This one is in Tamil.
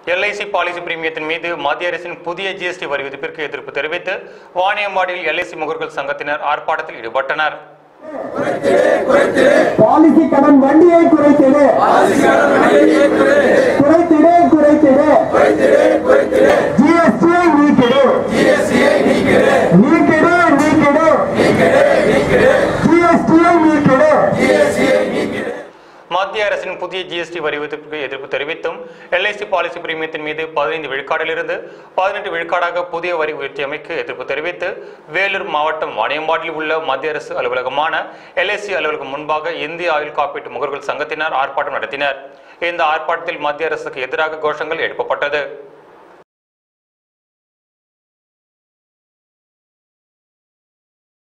எல்ஐசி பாலிசி பிரீமியத்தின் மீது மத்திய அரசின் புதிய ஜிஎஸ்டி வரி விதிப்பிற்கு எதிர்ப்பு தெரிவித்து வாணியம்பாடியில் எல்ஐசி முகர்கள் சங்கத்தினர் ஆர்ப்பாட்டத்தில் ஈடுபட்டனர் பாலிசி கடன் வண்டியை குறைத்திடு குறைத்திடு குறைத்திடு ஜிஎஸ்டியை நீக்கிடு நீக்கிடு நீக்கிடு ஜிஎஸ்டியை நீக்கிடு மத்திய அரசின் புதிய ஜிஎஸ்டி வரி விதிப்புக்கு எதிர்ப்பு தெரிவித்தும் எல்ஐசி பாலிசி பிரீமியத்தின் மீது பதினைந்து விழுக்காடிலிருந்து பதினெட்டு விழுக்காடாக புதிய வரி உயர்த்தி அமைக்க எதிர்ப்பு தெரிவித்து வேலூர் மாவட்டம் வாணியம்பாடியில் உள்ள மத்திய அரசு அலுவலகமான எல்ஐசி அலுவலகம் முன்பாக இந்திய ஆயுள் காப்பீட்டு முகர்கள் சங்கத்தினர் ஆர்ப்பாட்டம் நடத்தினர் இந்த ஆர்ப்பாட்டத்தில் மத்திய அரசுக்கு எதிராக கோஷங்கள் எழுப்பப்பட்டது